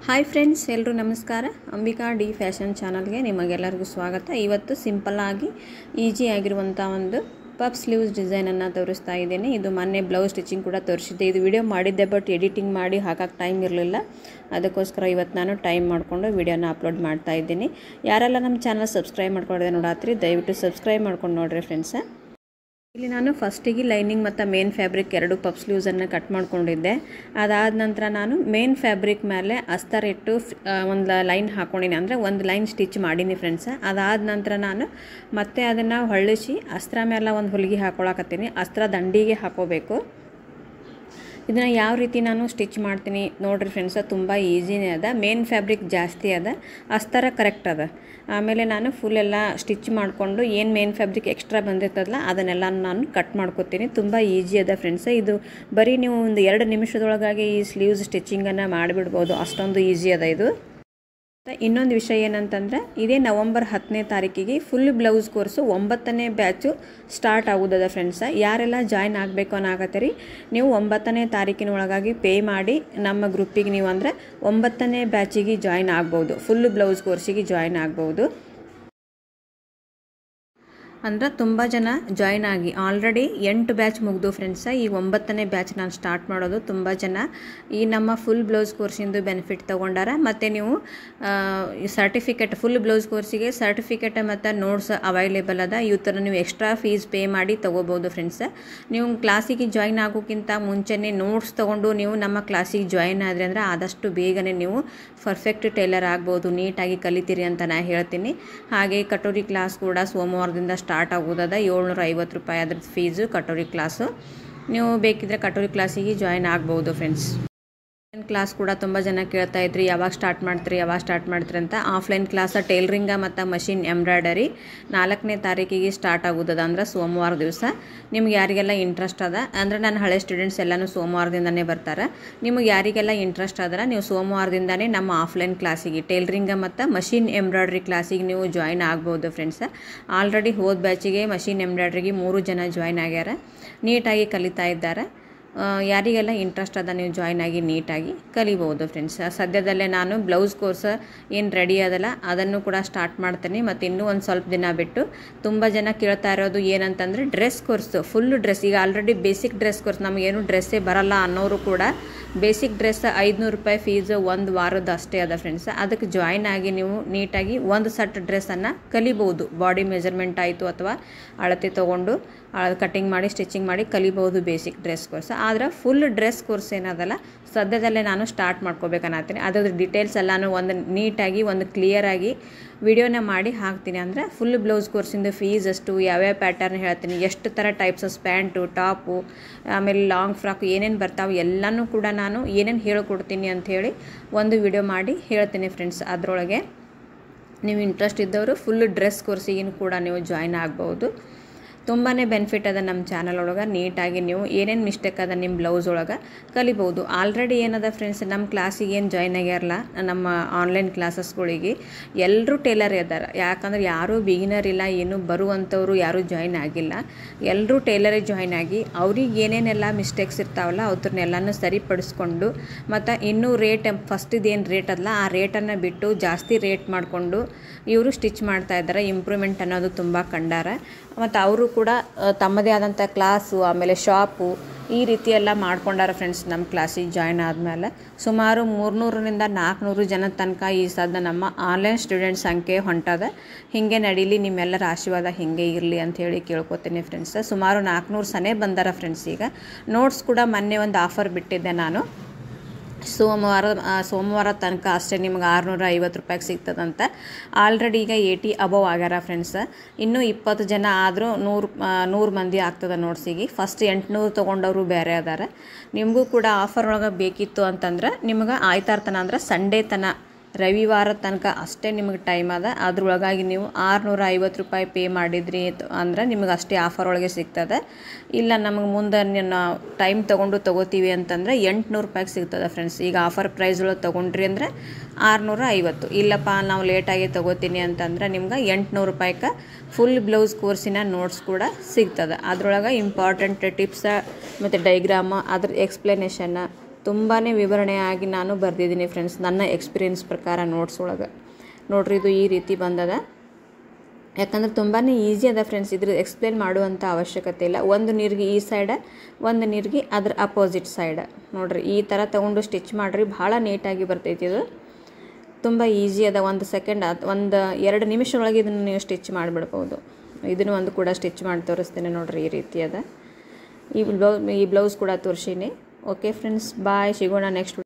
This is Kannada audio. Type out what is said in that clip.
ಹಾಯ್ ಫ್ರೆಂಡ್ಸ್ ಎಲ್ಲರೂ ನಮಸ್ಕಾರ ಅಂಬಿಕಾ ಡಿ ಫ್ಯಾಷನ್ ಚಾನಲ್ಗೆ ನಿಮಗೆಲ್ಲರಿಗೂ ಸ್ವಾಗತ ಇವತ್ತು ಸಿಂಪಲ್ಲಾಗಿ ಈಸಿ ಆಗಿರುವಂಥ ಒಂದು ಪಪ್ ಸ್ಲೀವ್ಸ್ ಡಿಸೈನನ್ನು ತೋರಿಸ್ತಾ ಇದ್ದೀನಿ ಇದು ಮೊನ್ನೆ ಬ್ಲೌಸ್ ಸ್ಟಿಚಿಂಗ್ ಕೂಡ ತೋರಿಸಿದ್ದೆ ಇದು ವಿಡಿಯೋ ಮಾಡಿದ್ದೆ ಬಟ್ ಎಡಿಟಿಂಗ್ ಮಾಡಿ ಹಾಕಕ್ಕೆ ಟೈಮ್ ಇರಲಿಲ್ಲ ಅದಕ್ಕೋಸ್ಕರ ಇವತ್ತು ನಾನು ಟೈಮ್ ಮಾಡಿಕೊಂಡು ವಿಡಿಯೋನ ಅಪ್ಲೋಡ್ ಮಾಡ್ತಾ ಇದ್ದೀನಿ ಯಾರೆಲ್ಲ ನಮ್ಮ ಚಾನಲ್ ಸಬ್ಸ್ಕ್ರೈಬ್ ಮಾಡ್ಕೊಂಡಿದೆ ನೋಡಾತ್ರಿ ದಯವಿಟ್ಟು ಸಬ್ಸ್ಕ್ರೈಬ್ ಮಾಡ್ಕೊಂಡು ನೋಡಿರಿ ಫ್ರೆಂಡ್ಸ ಇಲ್ಲಿ ನಾನು ಫಸ್ಟಿಗೆ ಲೈನಿಂಗ್ ಮತ್ತು ಮೇನ್ ಫ್ಯಾಬ್ರಿಕ್ ಎರಡು ಪಪ್ ಸ್ಲೀವ್ಸನ್ನು ಕಟ್ ಮಾಡ್ಕೊಂಡಿದ್ದೆ ಅದಾದ ನಂತರ ನಾನು ಮೇನ್ ಫ್ಯಾಬ್ರಿಕ್ ಮೇಲೆ ಅಸ್ತರ್ ಇಟ್ಟು ಒಂದು ಲೈನ್ ಹಾಕ್ಕೊಂಡಿನಿ ಅಂದರೆ ಒಂದು ಲೈನ್ ಸ್ಟಿಚ್ ಮಾಡೀನಿ ಫ್ರೆಂಡ್ಸ ಅದಾದ ನಂತರ ನಾನು ಮತ್ತೆ ಅದನ್ನು ಹೊಳ್ಳಿಸಿ ಅಸ್ತ್ರ ಮೇಲೆ ಒಂದು ಹೊಲಿಗೆ ಹಾಕೊಳಕತ್ತೀನಿ ಅಸ್ತ್ರ ದಂಡಿಗೆ ಹಾಕೋಬೇಕು ಇದನ್ನು ಯಾವ ರೀತಿ ನಾನು ಸ್ಟಿಚ್ ಮಾಡ್ತೀನಿ ನೋಡಿರಿ ಫ್ರೆಂಡ್ಸ ತುಂಬ ಈಸಿನೇ ಅದ ಮೇನ್ ಫ್ಯಾಬ್ರಿಕ್ ಜಾಸ್ತಿ ಅದ ಅಸ್ತರ ಕರೆಕ್ಟ್ ಅದ ಆಮೇಲೆ ನಾನು ಫುಲ್ ಎಲ್ಲ ಸ್ಟಿಚ್ ಮಾಡಿಕೊಂಡು ಏನು ಮೇನ್ ಫ್ಯಾಬ್ರಿಕ್ ಎಕ್ಸ್ಟ್ರಾ ಬಂದಿರ್ತದಲ್ಲ ಅದನ್ನೆಲ್ಲ ನಾನು ಕಟ್ ಮಾಡ್ಕೊತೀನಿ ತುಂಬ ಈಸಿ ಅದ ಫ್ರೆಂಡ್ಸ ಇದು ಬರೀ ನೀವು ಒಂದು ಎರಡು ನಿಮಿಷದೊಳಗಾಗಿ ಈ ಸ್ಲೀವ್ಸ್ ಸ್ಟಿಚಿಂಗನ್ನು ಮಾಡಿಬಿಡ್ಬೋದು ಅಷ್ಟೊಂದು ಈಸಿ ಅದ ಇದು ಇನ್ನೊಂದು ವಿಷಯ ಏನಂತಂದರೆ ಇದೇ ನವಂಬರ್ ಹತ್ತನೇ ತಾರೀಕಿಗೆ ಫುಲ್ ಬ್ಲೌಸ್ ಕೋರ್ಸು ಒಂಬತ್ತನೇ ಬ್ಯಾಚು ಸ್ಟಾರ್ಟ್ ಆಗೋದದ ಫ್ರೆಂಡ್ಸ ಯಾರೆಲ್ಲ ಜಾಯ್ನ್ ಆಗಬೇಕು ಅನ್ನೋಕತ್ತೀರಿ ನೀವು ಒಂಬತ್ತನೇ ತಾರೀಕಿನ ಒಳಗಾಗಿ ಪೇ ಮಾಡಿ ನಮ್ಮ ಗ್ರೂಪಿಗೆ ನೀವು ಅಂದರೆ ಒಂಬತ್ತನೇ ಬ್ಯಾಚಿಗೆ ಜಾಯ್ನ್ ಆಗ್ಬೋದು ಫುಲ್ ಬ್ಲೌಸ್ ಕೋರ್ಸಿಗೆ ಜಾಯ್ನ್ ಆಗ್ಬೋದು ಅಂದ್ರೆ ತುಂಬ ಜನ ಜಾಯ್ನ್ ಆಗಿ ಆಲ್ರೆಡಿ ಎಂಟು ಬ್ಯಾಚ್ ಮುಗಿದು ಫ್ರೆಂಡ್ಸ ಈ ಒಂಬತ್ತನೇ ಬ್ಯಾಚ್ ನಾನು ಸ್ಟಾರ್ಟ್ ಮಾಡೋದು ತುಂಬ ಜನ ಈ ನಮ್ಮ ಫುಲ್ ಬ್ಲೌಸ್ ಕೋರ್ಸಿಂದು ಬೆನಿಫಿಟ್ ತೊಗೊಂಡಾರ ಮತ್ತು ನೀವು ಸರ್ಟಿಫಿಕೇಟ್ ಫುಲ್ ಬ್ಲೌಸ್ ಕೋರ್ಸಿಗೆ ಸರ್ಟಿಫಿಕೇಟ್ ಮತ್ತು ನೋಟ್ಸ್ ಅವೈಲೇಬಲ್ ಅದ ಈ ಥರ ನೀವು ಎಕ್ಸ್ಟ್ರಾ ಫೀಸ್ ಪೇ ಮಾಡಿ ತೊಗೋಬೋದು ಫ್ರೆಂಡ್ಸ ನೀವು ಕ್ಲಾಸಿಗೆ ಜಾಯ್ನ್ ಆಗೋಕ್ಕಿಂತ ಮುಂಚೆನೇ ನೋಟ್ಸ್ ತೊಗೊಂಡು ನೀವು ನಮ್ಮ ಕ್ಲಾಸಿಗೆ ಜಾಯ್ನ್ ಆದರೆ ಅಂದರೆ ಆದಷ್ಟು ಬೇಗನೆ ನೀವು ಪರ್ಫೆಕ್ಟ್ ಟೈಲರ್ ಆಗ್ಬೋದು ನೀಟಾಗಿ ಕಲಿತೀರಿ ಅಂತ ನಾನು ಹೇಳ್ತೀನಿ ಹಾಗೆ ಕಟೋರಿ ಕ್ಲಾಸ್ ಕೂಡ ಸೋಮವಾರದಿಂದ ಸ್ಟಾರ್ಟ್ ಆಗೋದದ ಏಳ್ನೂರ ಐವತ್ತು ರೂಪಾಯಿ ಅದ್ರದ್ದು ಫೀಸು ಕಟೋರಿ ಕ್ಲಾಸು ನೀವು ಬೇಕಿದ್ರೆ ಕಟೋರಿ ಕ್ಲಾಸಿಗೆ ಜಾಯ್ನ್ ಆಗ್ಬೋದು ಫ್ರೆಂಡ್ಸ್ ಆನ್ಲೈನ್ ಕ್ಲಾಸ್ ಕೂಡ ತುಂಬ ಜನ ಕೇಳ್ತಾ ಇದ್ರಿ ಯಾವಾಗ ಸ್ಟಾರ್ಟ್ ಮಾಡ್ತೀರಿ ಯಾವಾಗ ಸ್ಟಾರ್ಟ್ ಮಾಡ್ತೀರಿ ಅಂತ ಆಫ್ಲೈನ್ ಕ್ಲಾಸ ಟೈಲರಿಂಗ ಮತ್ತು ಮಷಿನ್ ಎಂಬ್ರಾಯ್ಡರಿ ನಾಲ್ಕನೇ ತಾರೀಕಿಗೆ ಸ್ಟಾರ್ಟ್ ಆಗೋದದ ಅಂದ್ರೆ ಸೋಮವಾರ ದಿವಸ ನಿಮ್ಗೆ ಯಾರಿಗೆಲ್ಲ ಇಂಟ್ರೆಸ್ಟ್ ಅದ ಅಂದರೆ ನನ್ನ ಹಳೆ ಸ್ಟೂಡೆಂಟ್ಸ್ ಎಲ್ಲನೂ ಸೋಮವಾರದಿಂದನೇ ಬರ್ತಾರೆ ನಿಮಗೆ ಯಾರಿಗೆಲ್ಲ ಇಂಟ್ರೆಸ್ಟ್ ಅದರ ನೀವು ಸೋಮವಾರದಿಂದನೇ ನಮ್ಮ ಆಫ್ಲೈನ್ ಕ್ಲಾಸಿಗೆ ಟೈಲರಿಂಗ ಮತ್ತು ಮಷಿನ್ ಎಂಬ್ರಾಯ್ಡ್ರಿ ಕ್ಲಾಸಿಗೆ ನೀವು ಜಾಯ್ನ್ ಆಗ್ಬೋದು ಫ್ರೆಂಡ್ಸ ಆಲ್ರೆಡಿ ಹೋದ ಬ್ಯಾಚಿಗೆ ಮಷಿನ್ ಎಂಬ್ರಾಯ್ಡ್ರಿಗೆ ಮೂರು ಜನ ಜಾಯ್ನ್ ಆಗ್ಯಾರ ನೀಟಾಗಿ ಕಲಿತಾ ಇದ್ದಾರೆ ಯಾರಿಗೆಲ್ಲ ಇಂಟ್ರೆಸ್ಟ್ ಅದ ನೀವು ಜಾಯ್ನ್ ಆಗಿ ನೀಟಾಗಿ ಕಲಿಬೋದು ಫ್ರೆಂಡ್ಸ್ ಸದ್ಯದಲ್ಲೇ ನಾನು ಬ್ಲೌಸ್ ಕೋರ್ಸ್ ಏನು ರೆಡಿ ಅದಲ್ಲ ಅದನ್ನು ಕೂಡ ಸ್ಟಾರ್ಟ್ ಮಾಡ್ತೀನಿ ಮತ್ತು ಇನ್ನೂ ಒಂದು ಸ್ವಲ್ಪ ದಿನ ಬಿಟ್ಟು ತುಂಬ ಜನ ಕೇಳ್ತಾ ಇರೋದು ಏನಂತಂದರೆ ಡ್ರೆಸ್ ಕೋರ್ಸು ಫುಲ್ ಡ್ರೆಸ್ ಈಗ ಆಲ್ರೆಡಿ ಬೇಸಿಕ್ ಡ್ರೆಸ್ ಕೋರ್ಸ್ ನಮಗೇನು ಡ್ರೆಸ್ಸೇ ಬರಲ್ಲ ಅನ್ನೋರು ಕೂಡ ಬೇಸಿಕ್ ಡ್ರೆಸ್ ಐದುನೂರು ರೂಪಾಯಿ ಫೀಸು ಒಂದು ವಾರದ ಅಷ್ಟೇ ಅದ ಫ್ರೆಂಡ್ಸ್ ಅದಕ್ಕೆ ಜಾಯ್ನ್ ಆಗಿ ನೀವು ನೀಟಾಗಿ ಒಂದು ಸೆಟ್ ಡ್ರೆಸ್ಸನ್ನು ಕಲಿಬೋದು ಬಾಡಿ ಮೆಜರ್ಮೆಂಟ್ ಆಯಿತು ಅಥವಾ ಅಳತೆ ತೊಗೊಂಡು ಕಟಿಂಗ್ ಮಾಡಿ ಸ್ಟಿಚಿಂಗ್ ಮಾಡಿ ಕಲಿಬೋದು ಬೇಸಿಕ್ ಡ್ರೆಸ್ ಕೋರ್ಸ್ ಆದ್ರೆ ಫುಲ್ ಡ್ರೆಸ್ ಕೋರ್ಸ್ ಏನದಲ್ಲ ಸದ್ಯದಲ್ಲೇ ನಾನು ಸ್ಟಾರ್ಟ್ ಮಾಡ್ಕೋಬೇಕನ್ನತ್ತೀನಿ ಅದ್ರದ್ದು ಡೀಟೇಲ್ಸ್ ಎಲ್ಲನೂ ಒಂದು ನೀಟಾಗಿ ಒಂದು ಕ್ಲಿಯರಾಗಿ ವಿಡಿಯೋನ ಮಾಡಿ ಹಾಕ್ತೀನಿ ಅಂದರೆ ಫುಲ್ ಬ್ಲೌಸ್ ಕೋರ್ಸಿಂದು ಫೀಸ್ ಅಷ್ಟು ಯಾವ್ಯಾವ ಪ್ಯಾಟರ್ನ್ ಹೇಳ್ತೀನಿ ಎಷ್ಟು ಥರ ಟೈಪ್ಸಸ್ ಪ್ಯಾಂಟು ಟಾಪು ಆಮೇಲೆ ಲಾಂಗ್ ಫ್ರಾಕ್ ಏನೇನು ಬರ್ತಾವೆ ಎಲ್ಲನೂ ಕೂಡ ನಾನು ಏನೇನು ಹೇಳ್ಕೊಡ್ತೀನಿ ಅಂಥೇಳಿ ಒಂದು ವಿಡಿಯೋ ಮಾಡಿ ಹೇಳ್ತೀನಿ ಫ್ರೆಂಡ್ಸ್ ಅದರೊಳಗೆ ನೀವು ಇಂಟ್ರೆಸ್ಟ್ ಇದ್ದವರು ಫುಲ್ ಡ್ರೆಸ್ ಕೋರ್ಸಿಗೂ ಕೂಡ ನೀವು ಜಾಯ್ನ್ ಆಗ್ಬೋದು ತುಂಬಾ ಬೆನಿಫಿಟ್ ಅದ ನಮ್ಮ ಚಾನಲ್ ಒಳಗೆ ನೀಟಾಗಿ ನೀವು ಏನೇನು ಮಿಸ್ಟೇಕ್ ಅದ ನಿಮ್ಮ ಬ್ಲೌಸ್ ಒಳಗೆ ಕಲಿಬೋದು ಆಲ್ರೆಡಿ ಏನದ ಫ್ರೆಂಡ್ಸ್ ನಮ್ಮ ಕ್ಲಾಸಿಗೆ ಏನು ಜಾಯ್ನ್ ಆಗ್ಯಾರಲ್ಲ ನಮ್ಮ ಆನ್ಲೈನ್ ಕ್ಲಾಸಸ್ಗಳಿಗೆ ಎಲ್ಲರೂ ಟೇಲರ್ ಇದ್ದಾರೆ ಯಾಕಂದ್ರೆ ಯಾರೂ ಬಿಗಿನರ್ ಇಲ್ಲ ಏನು ಬರುವಂಥವ್ರು ಯಾರೂ ಜಾಯ್ನ್ ಆಗಿಲ್ಲ ಎಲ್ಲರೂ ಟೇಲರೇ ಜಾಯ್ನ್ ಆಗಿ ಅವ್ರಿಗೆ ಏನೇನೆಲ್ಲ ಮಿಸ್ಟೇಕ್ಸ್ ಇರ್ತಾವಲ್ಲ ಅವ್ರನ್ನೆಲ್ಲನೂ ಸರಿಪಡಿಸ್ಕೊಂಡು ಮತ್ತು ಇನ್ನೂ ರೇಟ್ ಫಸ್ಟಿದು ಏನು ರೇಟ್ ಅದಲ್ಲ ಆ ರೇಟನ್ನು ಬಿಟ್ಟು ಜಾಸ್ತಿ ರೇಟ್ ಮಾಡಿಕೊಂಡು ಇವರು ಸ್ಟಿಚ್ ಮಾಡ್ತಾ ಇದ್ದಾರೆ ಇಂಪ್ರೂವ್ಮೆಂಟ್ ಅನ್ನೋದು ತುಂಬ ಕಂಡಾರ ಮತ್ತು ಅವರು ಕೂಡ ತಮ್ಮದೇ ಆದಂಥ ಕ್ಲಾಸು ಆಮೇಲೆ ಶಾಪು ಈ ರೀತಿ ಎಲ್ಲ ಮಾಡ್ಕೊಂಡಾರ ಫ್ರೆಂಡ್ಸ್ ನಮ್ಮ ಕ್ಲಾಸಿಗೆ ಜಾಯ್ನ್ ಆದಮೇಲೆ ಸುಮಾರು ಮೂರ್ನೂರರಿಂದ ನಾಲ್ಕುನೂರು ಜನ ತನಕ ಈ ಸದ್ಯ ನಮ್ಮ ಆನ್ಲೈನ್ ಸ್ಟೂಡೆಂಟ್ ಸಂಖ್ಯೆ ಹೊಂಟದ ಹೀಗೆ ನಡೀಲಿ ನಿಮ್ಮೆಲ್ಲರ ಆಶೀರ್ವಾದ ಹೀಗೆ ಇರಲಿ ಅಂತ ಹೇಳಿ ಕೇಳ್ಕೊತೀನಿ ಫ್ರೆಂಡ್ಸ್ ಸುಮಾರು ನಾಲ್ಕುನೂರು ಸನೇ ಬಂದಾರ ಫ್ರೆಂಡ್ಸ್ ಈಗ ನೋಟ್ಸ್ ಕೂಡ ಮೊನ್ನೆ ಒಂದು ಆಫರ್ ಬಿಟ್ಟಿದ್ದೆ ನಾನು ಸೋಮವಾರ ಸೋಮವಾರ ತನಕ ಅಷ್ಟೇ ನಿಮ್ಗೆ ಆರುನೂರ ಐವತ್ತು ರೂಪಾಯಿಗೆ ಸಿಗ್ತದಂತ ಆಲ್ರೆಡಿ ಈಗ ಏಯ್ಟಿ ಅಬವ್ ಆಗ್ಯಾರ ಫ್ರೆಂಡ್ಸ್ ಇನ್ನೂ ಇಪ್ಪತ್ತು ಜನ ಆದರೂ ನೂರು ನೂರು ಮಂದಿ ಆಗ್ತದೆ ನೋಡ್ಸಿಗೆ ಫಸ್ಟ್ ಎಂಟುನೂರು ತೊಗೊಂಡವರು ಬೇರೆ ಅದಾರ ನಿಮಗೂ ಕೂಡ ಆಫರ್ ಒಳಗೆ ಬೇಕಿತ್ತು ಅಂತಂದ್ರೆ ನಿಮ್ಗೆ ಆಯ್ತಾರ ತನ ಅಂದ್ರೆ ಸಂಡೇ ತನ ರವಿವಾರ ತನಕ ಅಷ್ಟೇ ನಿಮಗೆ ಟೈಮ್ ಅದ ಅದ್ರೊಳಗಾಗಿ ನೀವು ಆರುನೂರ ಐವತ್ತು ರೂಪಾಯಿ ಪೇ ಮಾಡಿದ್ರಿ ಅಂದ್ರೆ ನಿಮಗೆ ಅಷ್ಟೇ ಆಫರ್ ಒಳಗೆ ಸಿಗ್ತದೆ ಇಲ್ಲ ನಮಗೆ ಮುಂದೆ ನಾವು ಟೈಮ್ ತೊಗೊಂಡು ತೊಗೋತೀವಿ ಅಂತಂದರೆ ಎಂಟುನೂರು ರೂಪಾಯಿಗೆ ಸಿಗ್ತದೆ ಫ್ರೆಂಡ್ಸ್ ಈಗ ಆಫರ್ ಪ್ರೈಸ್ ಒಳಗೆ ತೊಗೊಂಡ್ರಿ ಅಂದರೆ ಆರುನೂರ ಐವತ್ತು ಇಲ್ಲಪ್ಪ ನಾವು ಲೇಟಾಗಿ ತೊಗೋತೀನಿ ಅಂತಂದ್ರೆ ನಿಮ್ಗೆ ಎಂಟುನೂರು ರೂಪಾಯಿಗೆ ಫುಲ್ ಬ್ಲೌಸ್ ಕೋರ್ಸಿನ ನೋಟ್ಸ್ ಕೂಡ ಸಿಗ್ತದೆ ಅದ್ರೊಳಗೆ ಇಂಪಾರ್ಟೆಂಟ್ ಟಿಪ್ಸ ಮತ್ತು ಡೈಗ್ರಾಮ ಅದ್ರ ಎಕ್ಸ್ಪ್ಲನೇಷನ್ನ ತುಂಬಾ ವಿವರಣೆಯಾಗಿ ನಾನು ಬರೆದಿದ್ದೀನಿ ಫ್ರೆಂಡ್ಸ್ ನನ್ನ ಎಕ್ಸ್ಪೀರಿಯನ್ಸ್ ಪ್ರಕಾರ ನೋಟ್ಸ್ ಒಳಗೆ ನೋಡ್ರಿ ಇದು ಈ ರೀತಿ ಬಂದದ ಯಾಕಂದ್ರೆ ತುಂಬಾ ಈಸಿ ಅದ ಫ್ರೆಂಡ್ಸ್ ಇದ್ರ ಎಕ್ಸ್ಪ್ಲೇನ್ ಮಾಡುವಂಥ ಅವಶ್ಯಕತೆ ಇಲ್ಲ ಒಂದು ನೀರಿಗೆ ಈ ಸೈಡ ಒಂದು ನೀರಿಗೆ ಅದ್ರ ಅಪೋಸಿಟ್ ಸೈಡ ನೋಡ್ರಿ ಈ ಥರ ತೊಗೊಂಡು ಸ್ಟಿಚ್ ಮಾಡಿರಿ ಭಾಳ ನೀಟಾಗಿ ಬರ್ತೈತಿ ಇದು ತುಂಬ ಈಸಿ ಅದ ಒಂದು ಸೆಕೆಂಡ್ ಒಂದು ಎರಡು ನಿಮಿಷದೊಳಗೆ ಇದನ್ನು ನೀವು ಸ್ಟಿಚ್ ಮಾಡಿಬಿಡ್ಬೋದು ಇದನ್ನು ಒಂದು ಕೂಡ ಸ್ಟಿಚ್ ಮಾಡಿ ತೋರಿಸ್ತೇನೆ ನೋಡ್ರಿ ಈ ರೀತಿ ಅದ ಈ ಬ್ಲೌ ಈ ಬ್ಲೌಸ್ ಕೂಡ ತೋರಿಸೀನಿ ಓಕೆ ಫ್ರೆಂಡ್ಸ್ ಬಾಯ್ ಸಿಗೋಣ ನೆಕ್ಸ್ಟ್